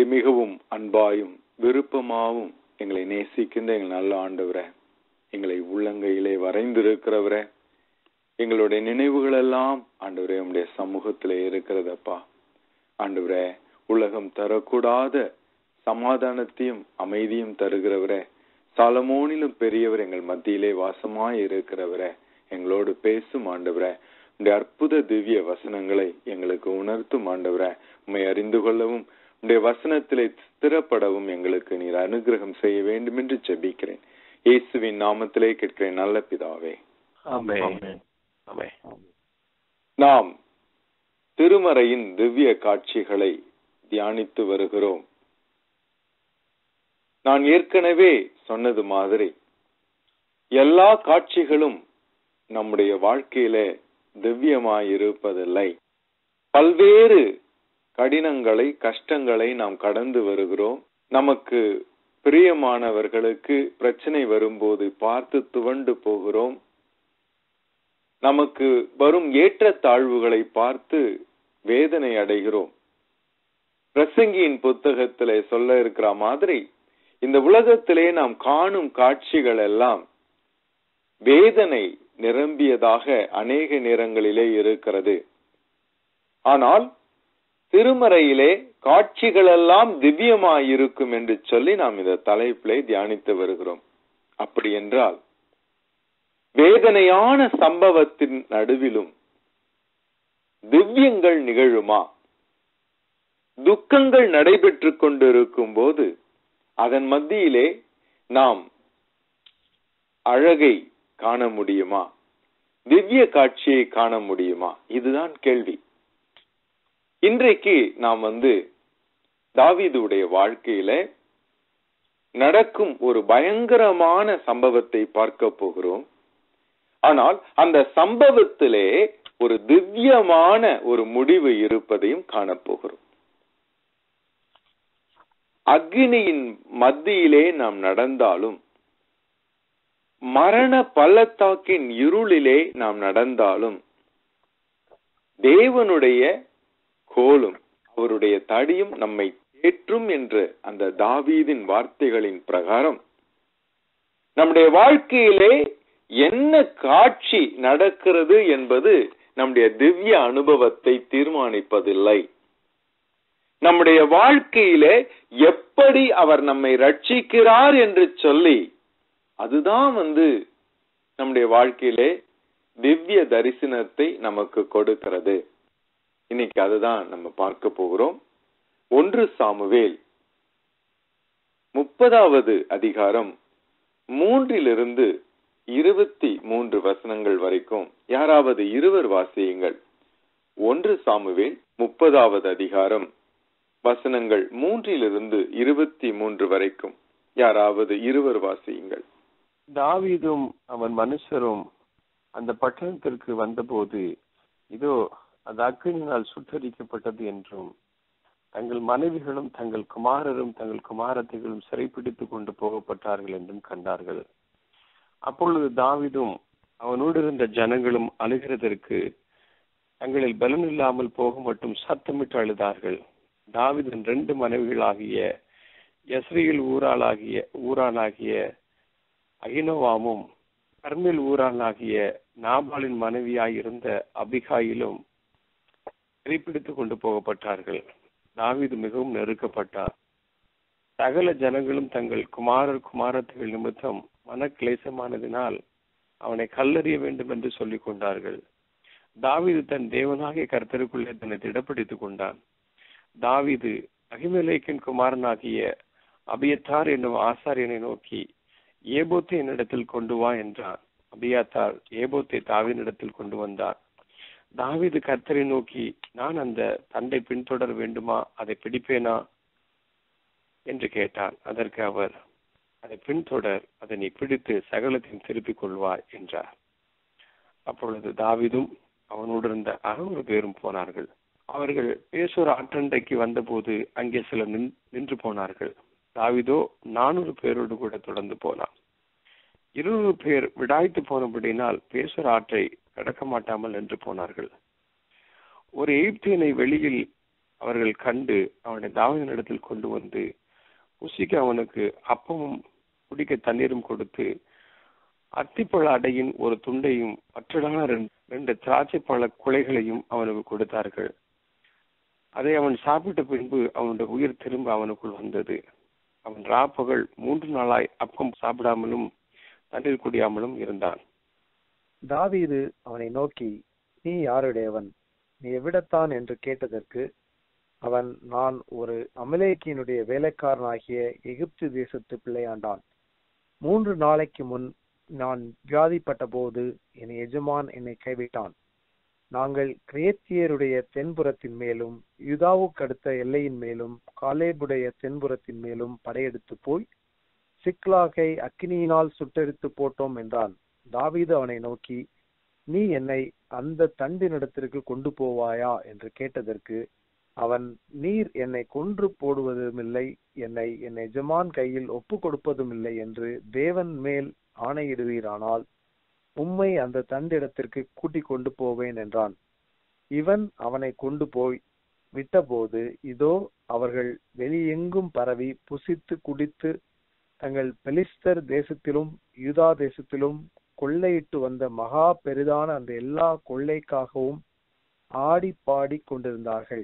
மிகவும் அன்பாயும் விருப்பமாவும் எங்களை நேசிக்கின்ற எங்கள் நல்ல ஆண்டவரே எங்களை உள்ளங்கையிலே வரைந்திருக்கிறவரே எங்களுடைய நினைவுகள் எல்லாம் ஆண்டவரே உடைய சமூகத்திலே இருக்கிறதப்பா ஆண்டவரே உலகம் தரக்கூடாத சமாதானத்தையும் அமைதியும் தருகிறவரே சாலமோனிலும் பெரியவர் எங்கள் மத்தியிலே வாசமாய் இருக்கிறவரே எங்களோடு பேசும் ஆண்டவரே உடைய அற்புத திவ்ய வசனங்களை எங்களுக்கு உணர்த்தும் ஆண்டவரே உண்மை அறிந்து கொள்ளவும் உடைய வசனத்திலே ஸ்திரப்படவும் எங்களுக்கு நீர் அனுகிரகம் செய்ய வேண்டும் என்று ஜெபிக்கிறேன் இயேசுவின் நாமத்திலே கேட்கிறேன் நல்ல பிதாவே ஆமென் ஆமென் நாம் திருமறையின் திவ்ய காட்சிகளை தியானித்து வருகிறோம் நான் ஏற்கனவே சொன்னது மாதிரி எல்லா காட்சிகளும் நம்முடைய வாழ்க்கையில திவ்யமாயிருப்பதில்லை பல்வேறு கடினங்களை கஷ்டங்களை நாம் கடந்து வருகிறோம் நமக்கு பிரியமானவர்களுக்கு பிரச்சனை வரும்போது பார்த்து துவண்டு போகிறோம் நமக்கு வரும் ஏற்றத்தாழ்வுகளை பார்த்து வேதனை அடைகிறோம் பிரசங்கியின் புத்தகத்திலே சொல்ல இருக்கிற மாதிரி இந்த உலகத்திலே நாம் காணும் காட்சிகள் எல்லாம் வேதனை நிரம்பியதாக அநேக நேரங்களிலே இருக்கிறது ஆனால் திருமறையிலே காட்சிகளெல்லாம் திவ்யமாயிருக்கும் என்று சொல்லி நாம் இந்த தலைப்பிலே தியானித்து வருகிறோம் அப்படி என்றால் வேதனையான சம்பவத்தின் நடுவிலும் திவ்யங்கள் நிகழுமா துக்கங்கள் நடைபெற்றுக் கொண்டிருக்கும் போது அதன் மத்தியிலே நாம் அழகை காண முடியுமா திவ்ய காட்சியை காண முடியுமா இதுதான் கேள்வி இன்றைக்கு நாம் வந்து தாவீதுடைய வாழ்க்கையில நடக்கும் ஒரு பயங்கரமான சம்பவத்தை பார்க்க போகிறோம் ஆனால் அந்த சம்பவத்திலே ஒரு திவ்யமான ஒரு முடிவு இருப்பதையும் காணப்போகிறோம் அக்னியின் மத்தியிலே நாம் நடந்தாலும் மரண பள்ளத்தாக்கின் இருளிலே நாம் நடந்தாலும் தேவனுடைய கோலும் அவருடைய தடியும் நம்மை தேற்றும் என்று அந்த தாவீதின் வார்த்தைகளின் பிரகாரம் நம்முடைய வாழ்க்கையிலே என்ன காட்சி நடக்கிறது என்பது நம்முடைய திவ்ய அனுபவத்தை தீர்மானிப்பதில்லை நம்முடைய வாழ்க்கையிலே எப்படி அவர் நம்மை ரட்சிக்கிறார் என்று சொல்லி அதுதான் வந்து நம்முடைய வாழ்க்கையிலே திவ்ய தரிசனத்தை நமக்கு கொடுக்கிறது இன்னைக்கு அதுதான் நம்ம பார்க்க போகிறோம் ஒன்று சாமுவேல் முப்பதாவது அதிகாரம் மூன்றிலிருந்து இருபத்தி மூன்று வசனங்கள் வரைக்கும் யாராவது இருவர் வாசியுங்கள் ஒன்று சாமுவேல் முப்பதாவது அதிகாரம் வசனங்கள் மூன்றிலிருந்து இருபத்தி மூன்று வரைக்கும் யாராவது இருவர் வாசியுங்கள் தாவீதும் அவன் மனுஷரும் அந்த பட்டணத்திற்கு வந்தபோது இதோ அது அக்கினியினால் சுட்டரிக்கப்பட்டது என்றும் தங்கள் மனைவிகளும் தங்கள் குமாரரும் தங்கள் குமாரத்தைகளும் சிறைப்பிடித்துக் கொண்டு போகப்பட்டார்கள் என்றும் கண்டார்கள் அப்பொழுது தாவிதும் அவனோடு இருந்த ஜனங்களும் அழுகிறதற்கு தங்களில் பலன் இல்லாமல் போக மட்டும் சத்தமிட்டு அழுதார்கள் தாவிதன் ரெண்டு மனைவிகளாகிய எஸ்ரியில் ஊராளாகிய ஊரானாகிய அகினோவாமும் கர்மில் ஊரானாகிய நாபாலின் மனைவியாயிருந்த அபிகாயிலும் சிறைப்பிடித்துக் கொண்டு போகப்பட்டார்கள் தாவீது மிகவும் நெருக்கப்பட்டார் சகல ஜனங்களும் தங்கள் குமாரர் குமாரத்திகள் நிமித்தம் மனக்லேசமானதினால் அவனை கல்லறிய வேண்டும் என்று சொல்லிக் கொண்டார்கள் தாவீது தன் தேவனாகிய கர்த்தருக்குள்ளே தன்னை திடப்படுத்திக் கொண்டான் தாவீது அகிமலேக்கின் குமாரனாகிய அபியத்தார் என்னும் ஆசாரியனை நோக்கி ஏபோத்தை என்னிடத்தில் கொண்டு வா என்றான் அபியாத்தார் ஏபோத்தை தாவினிடத்தில் கொண்டு வந்தார் தாவீது கர்த்தரை நோக்கி நான் அந்த தண்டை பின்தொடர வேண்டுமா அதை பிடிப்பேனா என்று கேட்டான் அதற்கு அவர் அதை பின்தொடர் அதை நீ பிடித்து சகலத்தையும் திருப்பிக் கொள்வாய் என்றார் அப்பொழுது தாவிதும் அவனோடு இருந்த அறுநூறு பேரும் போனார்கள் அவர்கள் பேசூர் ஆற்றண்டைக்கு வந்தபோது அங்கே சிலர் நின்- நின்று போனார்கள் தாவிதோ நானூறு பேரோடு கூட தொடர்ந்து போனான் இருநூறு பேர் விடாய்த்து போனபடினால் பேசூர் ஆற்றை கடக்க மாட்டாமல் நின்று போனார்கள் ஒரு எகிப்தியனை வெளியில் அவர்கள் கண்டு அவனை தாவீதினிடத்தில் கொண்டு வந்து புசிக்க அவனுக்கு அப்பமும் குடிக்க தண்ணீரும் கொடுத்து அத்திப்பழ அடையின் ஒரு துண்டையும் மற்றடான ரெண்டு ரெண்டு திராட்சை பழ குலைகளையும் அவனுக்கு கொடுத்தார்கள் அதை அவன் சாப்பிட்ட பின்பு அவனுடைய உயிர் திரும்ப அவனுக்குள் வந்தது அவன் ராப்பகல் மூன்று நாளாய் அப்பம் சாப்பிடாமலும் தண்ணீர் குடியாமலும் இருந்தான் தாவீது அவனை நோக்கி நீ யாருடையவன் நீ எவ்விடத்தான் என்று கேட்டதற்கு அவன் நான் ஒரு அமலேக்கியனுடைய வேலைக்காரனாகிய எகிப்து தேசத்து பிள்ளையாண்டான் மூன்று நாளைக்கு முன் நான் வியாதிப்பட்ட போது என் எஜமான் என்னை கைவிட்டான் நாங்கள் கிரேத்தியருடைய தென்புறத்தின் மேலும் யுதாவுக்கு அடுத்த எல்லையின் மேலும் காலேபுடைய தென்புறத்தின் மேலும் படையெடுத்து போய் சிக்லாகை அக்கினியினால் சுட்டெடுத்து போட்டோம் என்றான் தாவீது அவனை நோக்கி நீ என்னை அந்த தண்டினிடத்திற்கு கொண்டு போவாயா என்று கேட்டதற்கு அவன் நீர் என்னை கொன்று போடுவதுமில்லை என்னை என் எஜமான் கையில் ஒப்பு கொடுப்பதும் இல்லை என்று தேவன் மேல் ஆணையிடுவீரானால் உம்மை அந்த தண்டிடத்திற்கு கூட்டிக் கொண்டு போவேன் என்றான் இவன் அவனை கொண்டு போய் விட்டபோது இதோ அவர்கள் வெளியெங்கும் பரவி புசித்து குடித்து தங்கள் பெலிஸ்தர் தேசத்திலும் யூதா தேசத்திலும் கொள்ளையிட்டு வந்த மகா பெரிதான அந்த எல்லா கொள்ளைக்காகவும் ஆடி பாடி கொண்டிருந்தார்கள்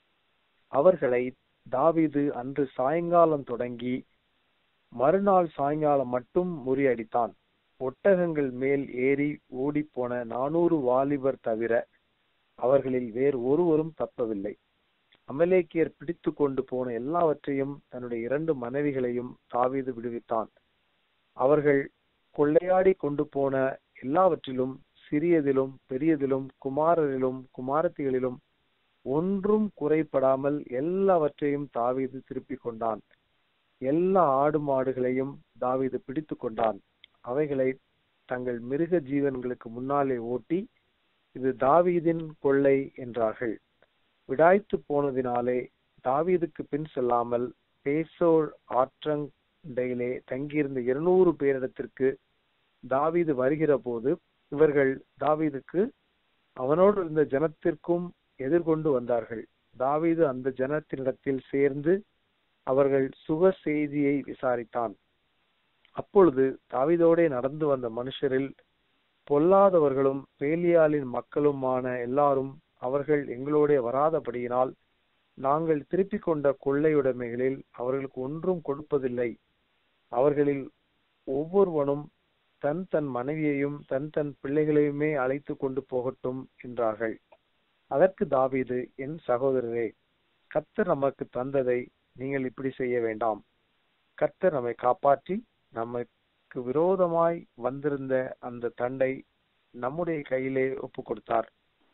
அவர்களை தாவீது அன்று சாயங்காலம் தொடங்கி மறுநாள் சாயங்காலம் மட்டும் முறியடித்தான் ஒட்டகங்கள் மேல் ஏறி ஓடிப்போன நானூறு வாலிபர் தவிர அவர்களில் வேறு ஒருவரும் தப்பவில்லை அமலேக்கியர் பிடித்து கொண்டு போன எல்லாவற்றையும் தன்னுடைய இரண்டு மனைவிகளையும் தாவீது விடுவித்தான் அவர்கள் கொள்ளையாடி கொண்டு போன எல்லாவற்றிலும் சிறியதிலும் பெரியதிலும் குமாரரிலும் குமாரத்திகளிலும் ஒன்றும் குறைபடாமல் எல்லாவற்றையும் தாவீது திருப்பிக் கொண்டான் எல்லா ஆடு மாடுகளையும் தாவீது பிடித்து கொண்டான் அவைகளை தங்கள் மிருக ஜீவன்களுக்கு முன்னாலே ஓட்டி இது தாவீதின் கொள்ளை என்றார்கள் விடாய்த்து போனதினாலே தாவீதுக்கு பின் செல்லாமல் பேசோர் ஆற்றண்டையிலே தங்கியிருந்த இருநூறு பேரிடத்திற்கு தாவீது வருகிற போது இவர்கள் தாவீதுக்கு அவனோடு இருந்த ஜனத்திற்கும் எதிர்கொண்டு வந்தார்கள் தாவீது அந்த ஜனத்தினிடத்தில் சேர்ந்து அவர்கள் சுக செய்தியை விசாரித்தான் அப்பொழுது தாவீதோடே நடந்து வந்த மனுஷரில் பொல்லாதவர்களும் பேலியாலின் மக்களுமான எல்லாரும் அவர்கள் எங்களோடே வராதபடியினால் நாங்கள் திருப்பிக் கொண்ட கொள்ளையுடைமைகளில் அவர்களுக்கு ஒன்றும் கொடுப்பதில்லை அவர்களில் ஒவ்வொருவனும் தன் தன் மனைவியையும் தன் தன் பிள்ளைகளையுமே அழைத்து கொண்டு போகட்டும் என்றார்கள் அதற்கு தாவீது என் சகோதரரே கர்த்தர் நமக்கு தந்ததை நீங்கள் இப்படி செய்ய வேண்டாம் கர்த்தர் நம்மை காப்பாற்றி நமக்கு விரோதமாய் வந்திருந்த அந்த தண்டை நம்முடைய கையிலே ஒப்பு கொடுத்தார்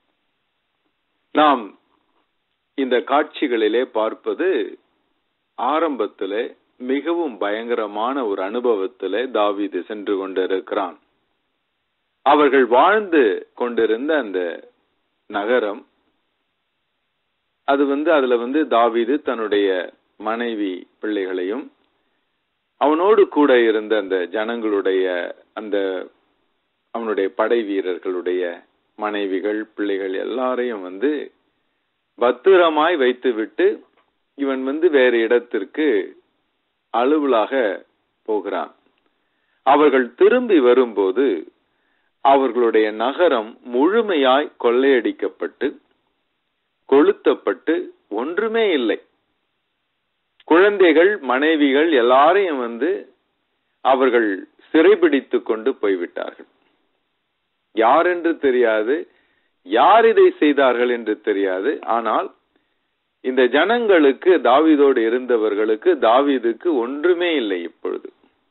நாம் இந்த காட்சிகளிலே பார்ப்பது ஆரம்பத்திலே மிகவும் பயங்கரமான ஒரு அனுபவத்திலே தாவீது சென்று கொண்டிருக்கிறான் அவர்கள் வாழ்ந்து கொண்டிருந்த அந்த நகரம் அது வந்து அதுல வந்து தாவீது தன்னுடைய மனைவி பிள்ளைகளையும் அவனோடு கூட இருந்த அந்த ஜனங்களுடைய அந்த அவனுடைய படை வீரர்களுடைய மனைவிகள் பிள்ளைகள் எல்லாரையும் வந்து பத்திரமாய் வைத்துவிட்டு இவன் வந்து வேறு இடத்திற்கு அலுவலாக போகிறான் அவர்கள் திரும்பி வரும்போது அவர்களுடைய நகரம் முழுமையாய் கொள்ளையடிக்கப்பட்டு கொளுத்தப்பட்டு ஒன்றுமே இல்லை குழந்தைகள் மனைவிகள் எல்லாரையும் வந்து அவர்கள் சிறைபிடித்து கொண்டு போய்விட்டார்கள் யார் என்று தெரியாது யார் இதை செய்தார்கள் என்று தெரியாது ஆனால் இந்த ஜனங்களுக்கு தாவீதோடு இருந்தவர்களுக்கு தாவீதுக்கு ஒன்றுமே இல்லை இப்பொழுது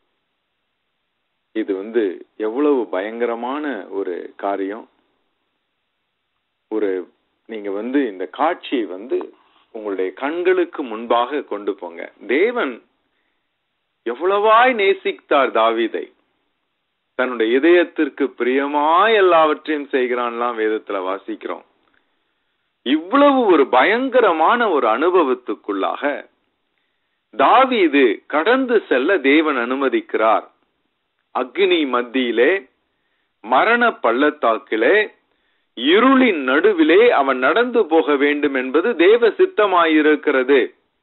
இது வந்து எவ்வளவு பயங்கரமான ஒரு காரியம் ஒரு நீங்க வந்து இந்த காட்சியை வந்து உங்களுடைய கண்களுக்கு முன்பாக கொண்டு போங்க தேவன் எவ்வளவாய் நேசித்தார் தாவீதை தன்னுடைய இதயத்திற்கு பிரியமாய் எல்லாவற்றையும் செய்கிறான்லாம் வேதத்துல வாசிக்கிறோம் இவ்வளவு ஒரு பயங்கரமான ஒரு அனுபவத்துக்குள்ளாக தாவீது கடந்து செல்ல தேவன் அனுமதிக்கிறார் அக்னி மத்தியிலே மரண பள்ளத்தாக்கிலே இருளின் நடுவிலே அவன் நடந்து போக வேண்டும் என்பது தேவ சித்தமாயிருக்கிறது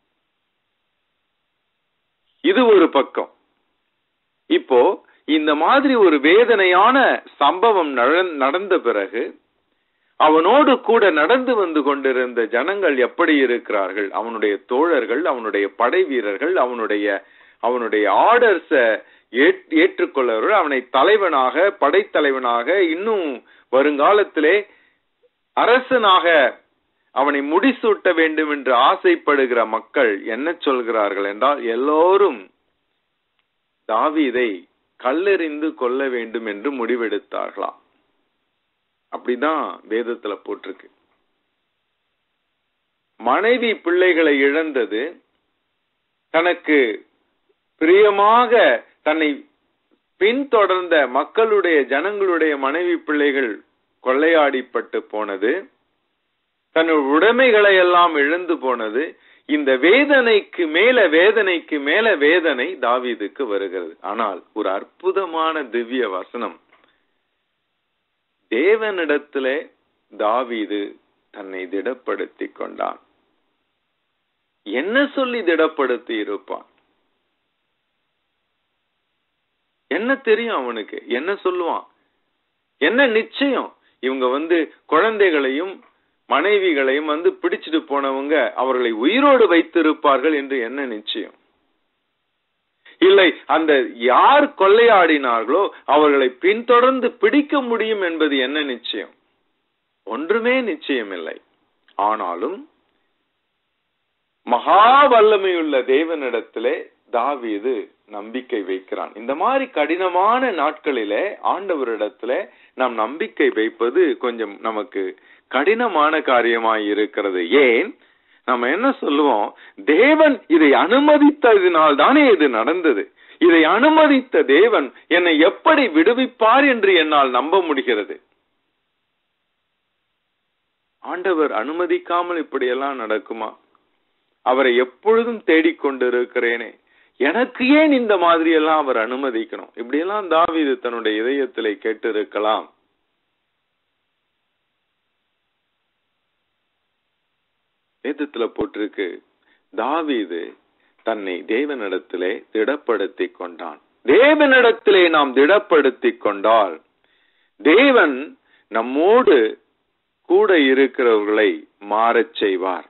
இது ஒரு பக்கம் இப்போ இந்த மாதிரி ஒரு வேதனையான சம்பவம் நட- நடந்த பிறகு அவனோடு கூட நடந்து வந்து கொண்டிருந்த ஜனங்கள் எப்படி இருக்கிறார்கள் அவனுடைய தோழர்கள் அவனுடைய படை வீரர்கள் அவனுடைய அவனுடைய ஆர்டர்ஸ ஏற்றுக்கொள்ளவர்கள் அவனை தலைவனாக படைத்தலைவனாக இன்னும் வருங்காலத்திலே அரசனாக அவனை முடிசூட்ட வேண்டும் என்று ஆசைப்படுகிற மக்கள் என்ன சொல்கிறார்கள் என்றால் எல்லோரும் தாவீதை கல்லெறிந்து கொள்ள வேண்டும் என்று முடிவெடுத்தார்களாம் அப்படிதான் வேதத்துல போட்டிருக்கு மனைவி பிள்ளைகளை இழந்தது தனக்கு பிரியமாக தன்னை பின்தொடர்ந்த மக்களுடைய ஜனங்களுடைய மனைவி பிள்ளைகள் கொள்ளையாடிப்பட்டு போனது தன்னுடைய உடைமைகளை எல்லாம் இழந்து போனது இந்த வேதனைக்கு மேல வேதனைக்கு மேல வேதனை தாவீதுக்கு வருகிறது ஆனால் ஒரு அற்புதமான திவ்ய வசனம் தேவனிடத்திலே தாவீது தன்னை திடப்படுத்திக் கொண்டான் என்ன சொல்லி திடப்படுத்தி இருப்பான் என்ன தெரியும் அவனுக்கு என்ன சொல்லுவான் என்ன நிச்சயம் இவங்க வந்து குழந்தைகளையும் மனைவிகளையும் வந்து பிடிச்சிட்டு போனவங்க அவர்களை உயிரோடு வைத்திருப்பார்கள் என்று என்ன நிச்சயம் இல்லை அந்த யார் கொள்ளையாடினார்களோ அவர்களை பின்தொடர்ந்து பிடிக்க முடியும் என்பது என்ன நிச்சயம் ஒன்றுமே நிச்சயம் இல்லை ஆனாலும் மகா வல்லமையுள்ள தேவனிடத்திலே தாவீது நம்பிக்கை வைக்கிறான் இந்த மாதிரி கடினமான நாட்களிலே ஆண்டவரிடத்துல நாம் நம்பிக்கை வைப்பது கொஞ்சம் நமக்கு கடினமான காரியமாய் இருக்கிறது ஏன் நம்ம என்ன சொல்லுவோம் தேவன் இதை அனுமதித்ததினால் தானே இது நடந்தது இதை அனுமதித்த தேவன் என்னை எப்படி விடுவிப்பார் என்று என்னால் நம்ப முடிகிறது ஆண்டவர் அனுமதிக்காமல் இப்படியெல்லாம் நடக்குமா அவரை எப்பொழுதும் தேடிக்கொண்டிருக்கிறேனே எனக்கு ஏன் இந்த மாதிரி எல்லாம் அவர் அனுமதிக்கணும் இப்படி எல்லாம் தாவீது தன்னுடைய இதயத்திலே கேட்டிருக்கலாம் வேதத்துல போட்டிருக்கு தாவீது தன்னை தேவனிடத்திலே திடப்படுத்திக் கொண்டான் தேவனிடத்திலே நாம் திடப்படுத்திக் கொண்டால் தேவன் நம்மோடு கூட இருக்கிறவர்களை மாறச் செய்வார்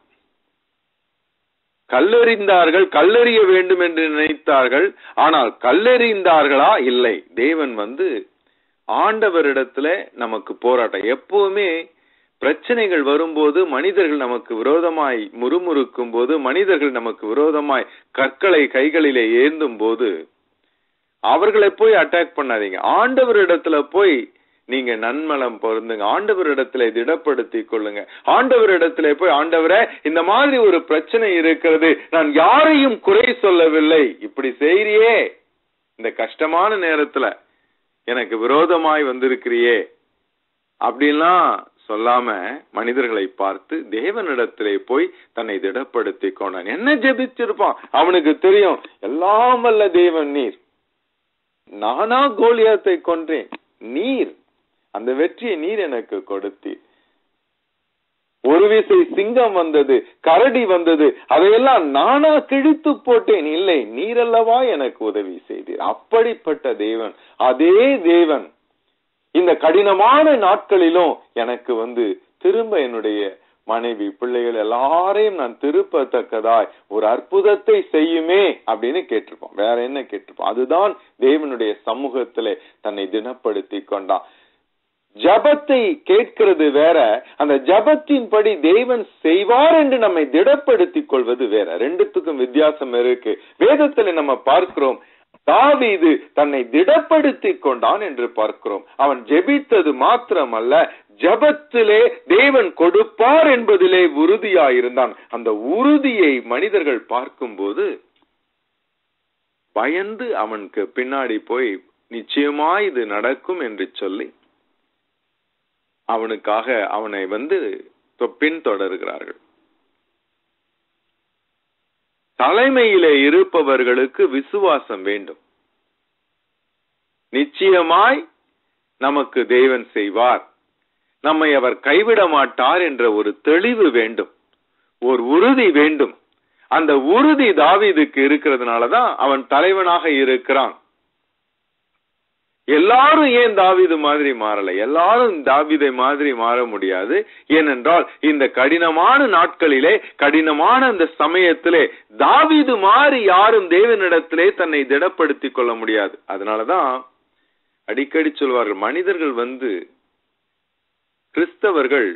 கல்லெறிந்தார்கள் கல்லெறிய வேண்டும் என்று நினைத்தார்கள் ஆனால் கல்லெறிந்தார்களா இல்லை தேவன் வந்து ஆண்டவரிடத்துல நமக்கு போராட்டம் எப்பவுமே பிரச்சனைகள் வரும்போது மனிதர்கள் நமக்கு விரோதமாய் முறுமுறுக்கும் போது மனிதர்கள் நமக்கு விரோதமாய் கற்களை கைகளிலே ஏந்தும் போது அவர்களை போய் அட்டாக் பண்ணாதீங்க ஆண்டவரிடத்துல போய் நீங்க நன்மலம் பொருந்துங்க ஆண்டவரிடத்துல திடப்படுத்திக் கொள்ளுங்க ஆண்டவரிடத்துல போய் ஆண்டவரே இந்த மாதிரி ஒரு பிரச்சனை இருக்கிறது நான் யாரையும் குறை சொல்லவில்லை இப்படி செய்றியே இந்த கஷ்டமான நேரத்துல எனக்கு விரோதமாய் வந்திருக்கிறியே அப்படின்லாம் சொல்லாம மனிதர்களை பார்த்து தேவனிடத்திலே போய் தன்னை திடப்படுத்திக் கொண்டான் என்ன ஜெபிச்சிருப்பான் அவனுக்கு தெரியும் எல்லாம் வல்ல தேவன் நீர் நானா கோலியாத்தை கொன்றேன் நீர் அந்த வெற்றியை நீர் எனக்கு கொடுத்தீர் ஒரு விசை சிங்கம் வந்தது கரடி வந்தது அதையெல்லாம் நானா கிழித்து போட்டேன் இல்லை நீரல்லவா எனக்கு உதவி செய்தீர் அப்படிப்பட்ட தேவன் அதே தேவன் இந்த கடினமான நாட்களிலும் எனக்கு வந்து திரும்ப என்னுடைய மனைவி பிள்ளைகள் எல்லாரையும் நான் திருப்பத்தக்கதாய் ஒரு அற்புதத்தை செய்யுமே அப்படின்னு கேட்டிருப்போம் வேற என்ன கேட்டிருப்போம் அதுதான் தேவனுடைய சமூகத்திலே தன்னை தினப்படுத்தி கொண்டான் ஜபத்தை கேட்கிறது வேற அந்த ஜபத்தின்படி தேவன் செய்வார் என்று நம்மை திடப்படுத்திக் கொள்வது வேற ரெண்டுத்துக்கும் வித்தியாசம் இருக்கு வேதத்துல நம்ம பார்க்கிறோம் தாவீது தன்னை திடப்படுத்திக் கொண்டான் என்று பார்க்கிறோம் அவன் ஜெபித்தது மாத்திரமல்ல ஜபத்திலே தேவன் கொடுப்பார் என்பதிலே உறுதியாயிருந்தான் அந்த உறுதியை மனிதர்கள் பார்க்கும்போது பயந்து அவனுக்கு பின்னாடி போய் நிச்சயமாய் இது நடக்கும் என்று சொல்லி அவனுக்காக அவனை வந்து பின்தொடர்கிறார்கள் தலைமையிலே இருப்பவர்களுக்கு விசுவாசம் வேண்டும் நிச்சயமாய் நமக்கு தேவன் செய்வார் நம்மை அவர் கைவிட மாட்டார் என்ற ஒரு தெளிவு வேண்டும் ஒரு உறுதி வேண்டும் அந்த உறுதி தாவீதுக்கு இருக்கிறதுனாலதான் அவன் தலைவனாக இருக்கிறான் எல்லாரும் ஏன் தாவீது மாதிரி மாறல எல்லாரும் தாவீதை மாதிரி மாற முடியாது ஏனென்றால் இந்த கடினமான நாட்களிலே கடினமான அந்த சமயத்திலே தாவீது மாறி யாரும் தேவனிடத்திலே தன்னை திடப்படுத்திக் கொள்ள முடியாது அதனாலதான் அடிக்கடி சொல்வார்கள் மனிதர்கள் வந்து கிறிஸ்தவர்கள்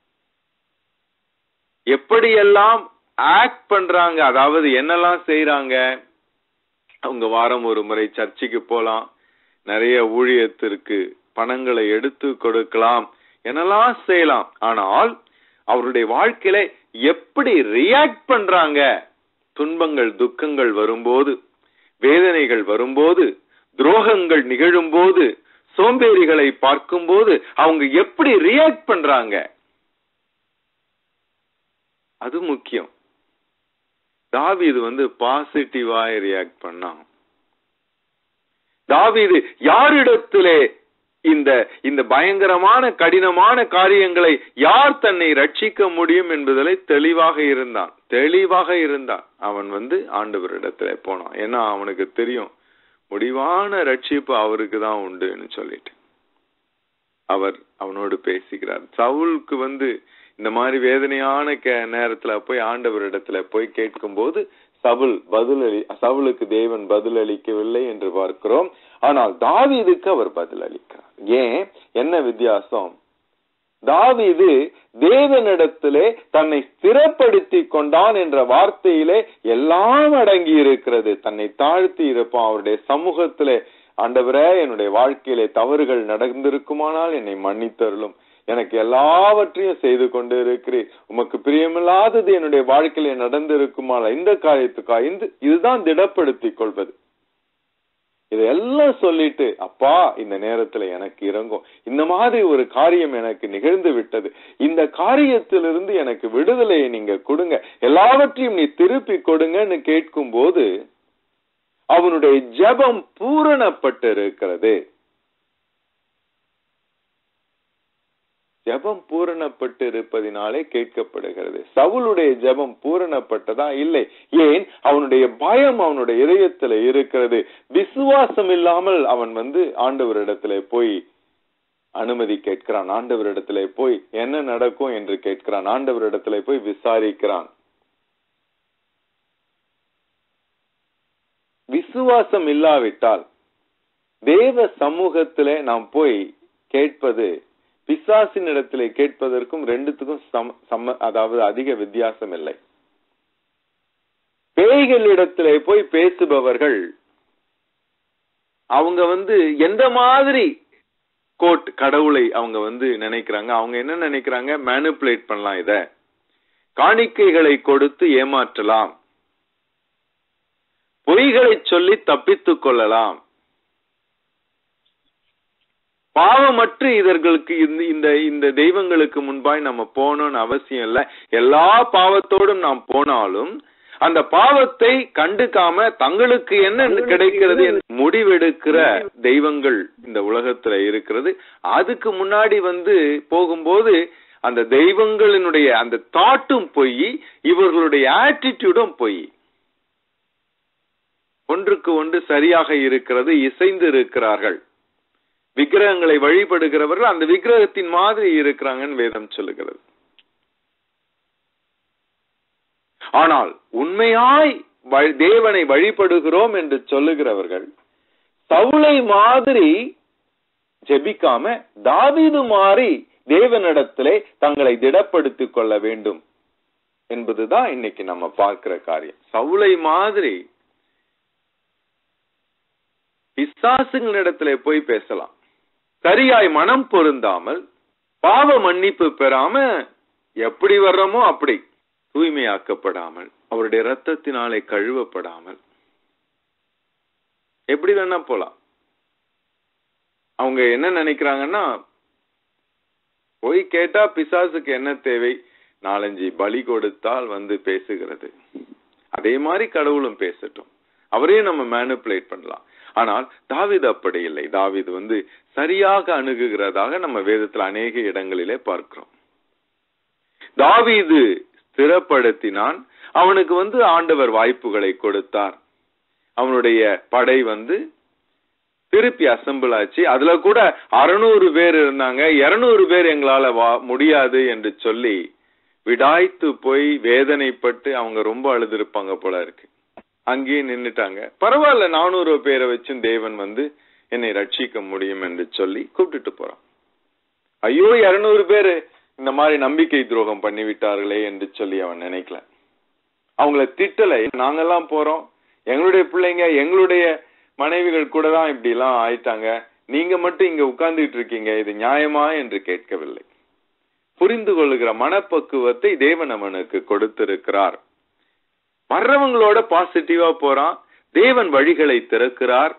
எப்படியெல்லாம் ஆக்ட் பண்றாங்க அதாவது என்னெல்லாம் செய்யறாங்க அவங்க வாரம் ஒரு முறை சர்ச்சுக்கு போலாம் நிறைய ஊழியத்திற்கு பணங்களை எடுத்து கொடுக்கலாம் என்னெல்லாம் செய்யலாம் ஆனால் அவருடைய வாழ்க்கையில எப்படி ரியாக்ட் பண்றாங்க துன்பங்கள் துக்கங்கள் வரும்போது வேதனைகள் வரும்போது துரோகங்கள் நிகழும்போது சோம்பேறிகளை பார்க்கும்போது அவங்க எப்படி ரியாக்ட் பண்றாங்க அது முக்கியம் தாவீது வந்து பாசிட்டிவாய் ரியாக்ட் பண்ணான் தாவீது யாரிடத்திலே இந்த இந்த பயங்கரமான கடினமான காரியங்களை யார் தன்னை ரட்சிக்க முடியும் என்பதிலே தெளிவாக இருந்தான் தெளிவாக இருந்தான் அவன் வந்து ஆண்டவரிடத்துல போனான் ஏன்னா அவனுக்கு தெரியும் முடிவான ரட்சிப்பு அவருக்கு தான் உண்டுன்னு சொல்லிட்டு அவர் அவனோடு பேசுகிறார் சவுலுக்கு வந்து இந்த மாதிரி வேதனையான கே நேரத்துல போய் ஆண்டவரிடத்துல போய் கேட்கும் போது சவுல் பதிலளி சவுலுக்கு தேவன் பதிலளிக்கவில்லை என்று பார்க்கிறோம் ஆனால் தாவீதுக்கு அவர் பதிலளிக்கிறார் ஏன் என்ன வித்தியாசம் தாவீது தேவனிடத்திலே தன்னை ஸ்திரப்படுத்தி கொண்டான் என்ற வார்த்தையிலே எல்லாம் அடங்கி இருக்கிறது தன்னை தாழ்த்தி இருப்பான் அவருடைய சமூகத்திலே ஆண்டவரே என்னுடைய வாழ்க்கையிலே தவறுகள் நடந்திருக்குமானால் என்னை மன்னித்தருளும் எனக்கு எல்லாவற்றையும் செய்து கொண்டு இருக்கிறேன் உமக்கு பிரியமில்லாதது என்னுடைய வாழ்க்கையில நடந்திருக்குமானால் இந்த காரியத்துக்கா இந்த இதுதான் திடப்படுத்திக் கொள்வது இதெல்லாம் சொல்லிட்டு அப்பா இந்த நேரத்துல எனக்கு இறங்கும் இந்த மாதிரி ஒரு காரியம் எனக்கு நிகழ்ந்து விட்டது இந்த காரியத்திலிருந்து எனக்கு விடுதலையை நீங்க கொடுங்க எல்லாவற்றையும் நீ திருப்பி கொடுங்கன்னு கேட்கும் போது அவனுடைய ஜெபம் பூரணப்பட்டு இருக்கிறது ஜெபம் பூரணப்பட்டு இருப்பதினாலே கேட்கப்படுகிறது சவுளுடைய ஜெபம் பூரணப்பட்டதா இல்லை ஏன் அவனுடைய பயம் அவனுடைய இதயத்துல இருக்கிறது விசுவாசம் இல்லாமல் அவன் வந்து ஆண்டவரிடத்துல போய் அனுமதி கேட்கிறான் ஆண்டவரிடத்துல போய் என்ன நடக்கும் என்று கேட்கிறான் ஆண்டவரிடத்துல போய் விசாரிக்கிறான் விசுவாசம் இல்லாவிட்டால் தேவ சமூகத்திலே நாம் போய் கேட்பது பிசாசின் இடத்திலே கேட்பதற்கும் ரெண்டுத்துக்கும் சம சம அதாவது அதிக வித்தியாசம் இல்லை பேய்களிடத்திலே போய் பேசுபவர்கள் அவங்க வந்து எந்த மாதிரி கோட் கடவுளை அவங்க வந்து நினைக்கிறாங்க அவங்க என்ன நினைக்கிறாங்க மேனுப்புலேட் பண்ணலாம் இத காணிக்கைகளை கொடுத்து ஏமாற்றலாம் பொய்களை சொல்லி தப்பித்துக் கொள்ளலாம் பாவமற்று இதர்களுக்கு இந்த இந்த இந்த தெய்வங்களுக்கு முன்பாய் நம்ம போகணும்னு அவசியம் இல்லை எல்லா பாவத்தோடும் நாம் போனாலும் அந்த பாவத்தை கண்டுக்காம தங்களுக்கு என்ன கிடைக்கிறது என்று முடிவெடுக்கிற தெய்வங்கள் இந்த உலகத்துல இருக்கிறது அதுக்கு முன்னாடி வந்து போகும்போது அந்த தெய்வங்களினுடைய அந்த தாட்டும் பொய் இவர்களுடைய ஆட்டிடியூடும் பொய் ஒன்றுக்கு ஒன்று சரியாக இருக்கிறது இசைந்து இருக்கிறார்கள் விக்கிரகங்களை வழிபடுகிறவர்கள் அந்த விக்கிரகத்தின் மாதிரி இருக்கிறாங்கன்னு வேதம் சொல்லுகிறது ஆனால் உண்மையாய் தேவனை வழிபடுகிறோம் என்று சொல்லுகிறவர்கள் சவுளை மாதிரி ஜெபிக்காம தாவீது மாறி தேவனிடத்திலே தங்களை திடப்படுத்திக் கொள்ள வேண்டும் என்பதுதான் இன்னைக்கு நம்ம பார்க்கிற காரியம் சவுளை மாதிரி பிசாசுங்களிடத்திலே போய் பேசலாம் சரியாய் மனம் பொருந்தாமல் பாவ மன்னிப்பு பெறாம எப்படி வர்றோமோ அப்படி தூய்மையாக்கப்படாமல் அவருடைய ரத்தத்தினாலே கழுவப்படாமல் எப்படி வேணா போலாம் அவங்க என்ன நினைக்கிறாங்கன்னா போய் கேட்டா பிசாசுக்கு என்ன தேவை நாலஞ்சு பலி கொடுத்தால் வந்து பேசுகிறது அதே மாதிரி கடவுளும் பேசட்டும் அவரையும் நம்ம மேனுப்புலேட் பண்ணலாம் ஆனால் தாவீது அப்படி இல்லை தாவீது வந்து சரியாக அணுகுகிறதாக நம்ம வேதத்துல அநேக இடங்களிலே பார்க்கிறோம் தாவீது ஸ்திரப்படுத்தினான் அவனுக்கு வந்து ஆண்டவர் வாய்ப்புகளை கொடுத்தார் அவனுடைய படை வந்து திருப்பி அசம்பிள் ஆச்சு அதுல கூட அறுநூறு பேர் இருந்தாங்க இருநூறு பேர் எங்களால வா முடியாது என்று சொல்லி விடாய்த்து போய் வேதனைப்பட்டு அவங்க ரொம்ப அழுதுருப்பாங்க போல இருக்கு அங்கேயே நின்னுட்டாங்க பரவாயில்ல நானூறு பேரை வச்சும் தேவன் வந்து என்னை ரட்சிக்க முடியும் என்று சொல்லி கூப்பிட்டுட்டு போறான் ஐயோ இருநூறு பேரு இந்த மாதிரி நம்பிக்கை துரோகம் பண்ணி விட்டார்களே என்று சொல்லி அவன் நினைக்கல அவங்கள திட்டல நாங்கெல்லாம் போறோம் எங்களுடைய பிள்ளைங்க எங்களுடைய மனைவிகள் கூட தான் இப்படி எல்லாம் ஆயிட்டாங்க நீங்க மட்டும் இங்க உட்கார்ந்துட்டு இருக்கீங்க இது நியாயமா என்று கேட்கவில்லை புரிந்து கொள்ளுகிற மனப்பக்குவத்தை தேவன் அவனுக்கு கொடுத்திருக்கிறார் வர்றவங்களோட பாசிட்டிவா போறான் தேவன் வழிகளை திறக்கிறார்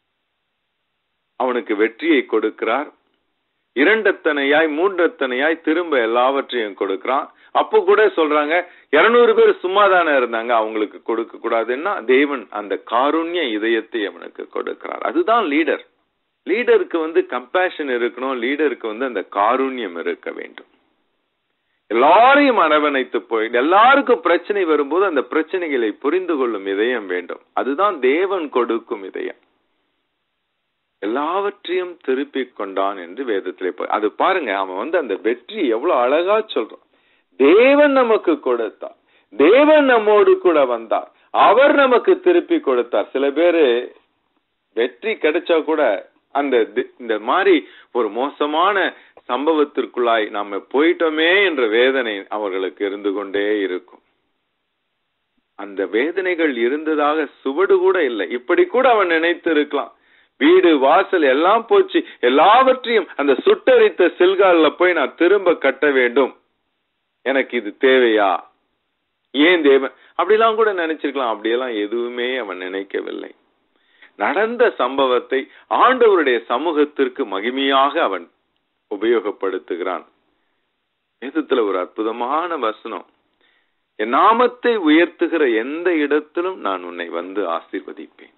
அவனுக்கு வெற்றியை கொடுக்கிறார் இரண்டத்தனையாய் மூன்றத்தனையாய் திரும்ப எல்லாவற்றையும் கொடுக்கிறான் அப்போ கூட சொல்றாங்க இருநூறு பேர் சும்மா தானே இருந்தாங்க அவங்களுக்கு கொடுக்க கூடாதுன்னா தேவன் அந்த காருண்ய இதயத்தை அவனுக்கு கொடுக்கிறார் அதுதான் லீடர் லீடருக்கு வந்து கம்பேஷன் இருக்கணும் லீடருக்கு வந்து அந்த காருண்யம் இருக்க வேண்டும் எல்லாரையும் அரவணைத்து போய் எல்லாருக்கும் பிரச்சனை வரும்போது அந்த பிரச்சனைகளை புரிந்து கொள்ளும் இதயம் வேண்டும் அதுதான் தேவன் கொடுக்கும் இதயம் எல்லாவற்றையும் திருப்பி கொண்டான் என்று வேதத்திலே அது பாருங்க அவன் வந்து அந்த வெற்றி எவ்வளவு அழகா சொல்றான் தேவன் நமக்கு கொடுத்தார் தேவன் நம்மோடு கூட வந்தார் அவர் நமக்கு திருப்பி கொடுத்தார் சில பேரு வெற்றி கிடைச்சா கூட அந்த இந்த மாதிரி ஒரு மோசமான சம்பவத்திற்குள்ளாய் நாம போயிட்டோமே என்ற வேதனை அவர்களுக்கு இருந்து கொண்டே இருக்கும் அந்த வேதனைகள் இருந்ததாக சுவடு கூட இல்லை இப்படி கூட அவன் நினைத்து இருக்கலாம் வீடு வாசல் எல்லாம் போச்சு எல்லாவற்றையும் அந்த சுட்டரித்த செல்கால்ல போய் நான் திரும்ப கட்ட வேண்டும் எனக்கு இது தேவையா ஏன் தேவன் அப்படிலாம் கூட நினைச்சிருக்கலாம் அப்படியெல்லாம் எதுவுமே அவன் நினைக்கவில்லை நடந்த சம்பவத்தை ஆண்டவருடைய சமூகத்திற்கு மகிமையாக அவன் உபயோகப்படுத்துகிறான் வேதத்துல ஒரு அற்புதமான வசனம் என் நாமத்தை உயர்த்துகிற எந்த இடத்திலும் நான் உன்னை வந்து ஆசீர்வதிப்பேன்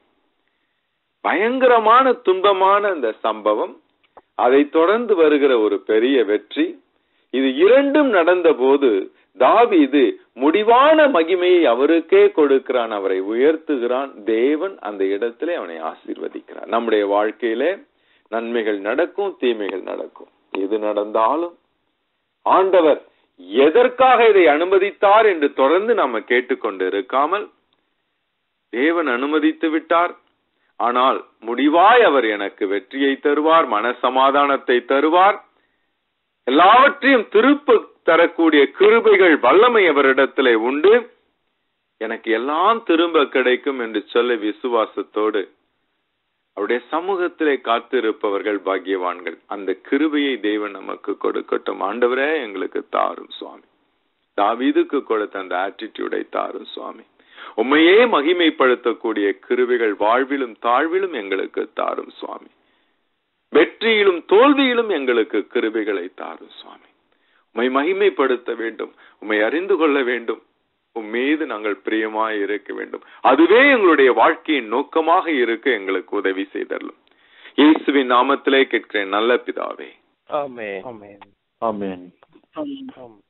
பயங்கரமான துன்பமான அந்த சம்பவம் அதை தொடர்ந்து வருகிற ஒரு பெரிய வெற்றி இது இரண்டும் நடந்த போது தாவீது முடிவான மகிமையை அவருக்கே கொடுக்கிறான் அவரை உயர்த்துகிறான் தேவன் அந்த இடத்திலே அவனை ஆசீர்வதிக்கிறான் நம்முடைய வாழ்க்கையிலே நன்மைகள் நடக்கும் தீமைகள் நடக்கும் எது நடந்தாலும் ஆண்டவர் எதற்காக இதை அனுமதித்தார் என்று தொடர்ந்து நாம கேட்டுக்கொண்டு இருக்காமல் தேவன் அனுமதித்து விட்டார் ஆனால் முடிவாய் அவர் எனக்கு வெற்றியை தருவார் மனசமாதானத்தை தருவார் எல்லாவற்றையும் திருப்ப தரக்கூடிய கிருபைகள் வல்லமை அவரிடத்திலே உண்டு எனக்கு எல்லாம் திரும்ப கிடைக்கும் என்று சொல்ல விசுவாசத்தோடு அவருடைய சமூகத்திலே காத்திருப்பவர்கள் பாக்கியவான்கள் அந்த கிருபையை தேவன் நமக்கு கொடுக்கட்டும் ஆண்டவரே எங்களுக்கு தாரும் சுவாமி தாவீதுக்கு கொடுத்த அந்த ஆட்டிடியூடை தாரும் சுவாமி உண்மையே மகிமைப்படுத்தக்கூடிய கிருபைகள் வாழ்விலும் தாழ்விலும் எங்களுக்கு தாரும் சுவாமி வெற்றியிலும் தோல்வியிலும் எங்களுக்கு கிருபைகளை தாரும் சுவாமி உம்மை மகிமைப்படுத்த வேண்டும் உம்மை அறிந்து கொள்ள வேண்டும் உம் மீது நாங்கள் பிரியமாய் இருக்க வேண்டும் அதுவே எங்களுடைய வாழ்க்கையின் நோக்கமாக இருக்க எங்களுக்கு உதவி செய்தரலும் இயேசுவின் நாமத்திலே கேட்கிறேன் நல்ல பிதாவே ஆமே ஆமென் ஆமென் ஆம்